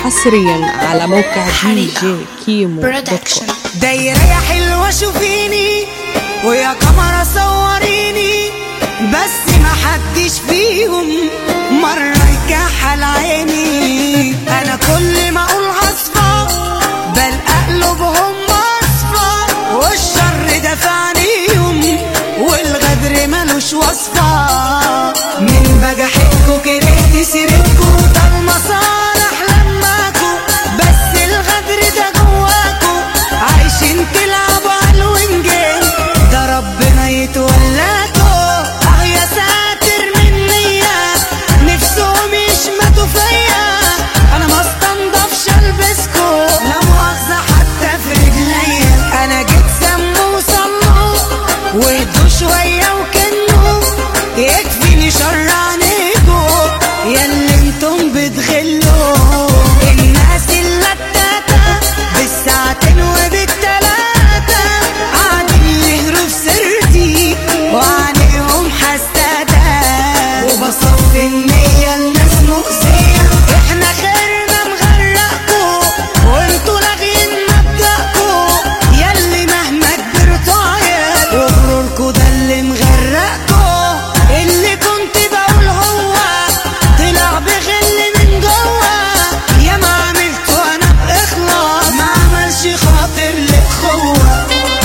حصريا على موقع دي جي كيمو دوت كوم دايرة يا حلوة شوفيني ويا كاميرا صوريني بس ما حدش فيهم مرة يكحل عيني انا كل ما اقول هصفى بلقى قلوبهم اصفى والشر دفعنيهم والغدر ملوش وصفة من بجحتكوا كرهت سيرتكوا طالما صالح لماكوا بس الغدر ده جواكوا عايشين تلعبوا على الونجين ده ربنا يتولاكوا اه يا ساتر من نية نفسهم يشمتوا فيا انا ما استنضفش البسكوا لا مؤاخذة حتى في رجليا انا جيت سموا وصلوا واهدوا شوية وكنوا يكفيني شر عنيكوا ياللي انتم بتغلوا الناس اللتاتة بالساعتين وبالتلاتة قاعدين يهروا في سيرتي وعليهم حسادة وبصفي النية الناس مؤذية احنا خيرنا مغرقكوا وانتوا لاغيين مبدأكوا ياللي مهما كبرتوا عيال وغروركوا ده اللي مغرقكوا اللي كنت بقول هو طلع بغل من جوا يا ما عملته انا باخلاص ما عملش خاطر لاخوه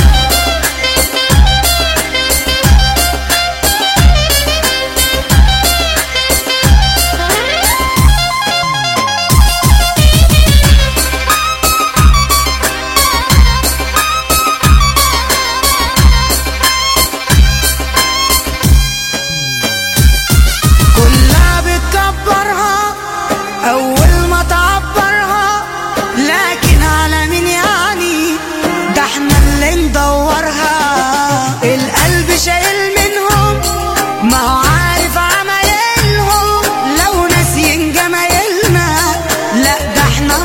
كلها بتكبرها اول ما تعبرها لكن على مين يعني ده احنا اللي ندورها القلب شايل منهم ما هو عارف عمايلهم لو ناسيين جمايلنا لا ده احنا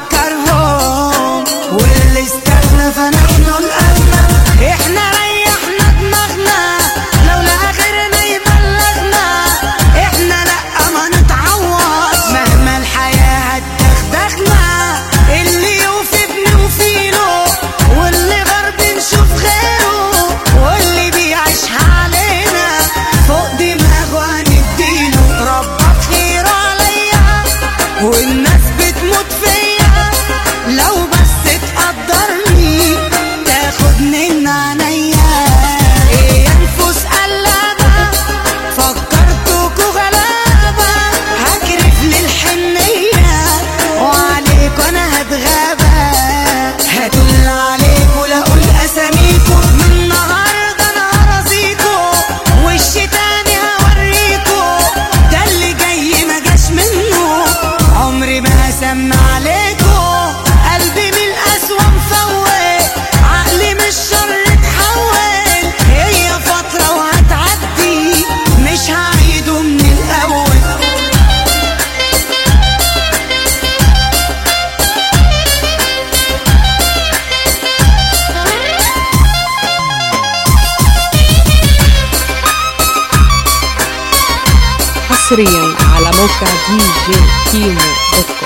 نفكرهم واللي استغنى فنحن الأغنى احنا ريحنا دماغنا لو لقى غيرنا يبلغنا احنا لا ما نتعوض مهما الحياة هتدغدغنا اللي يوفي بنوفي له واللي غرب نشوف غيره واللي بيعيشها علينا فوق دماغه هنديله ربك خير عليا والناس بتموت فيا لو بس تقدرني تاخد من عينيا ايه انفس قلبة فكرتكوا غلابة هجرف للحنية وعليكوا انا هتغابى هدل عليكوا لا اقول اساميكوا من النهارده انا هرازيكوا وشي تاني هوريكوا ده اللي جاي ما جاش منه عمري ما هسمع عليكوا قلبي من القسوة مفوت عقلي من الشر اتحول هي فترة وهتعدي مش هعيده من الأول حصريا على موقع دي جي كيمو دوت كوم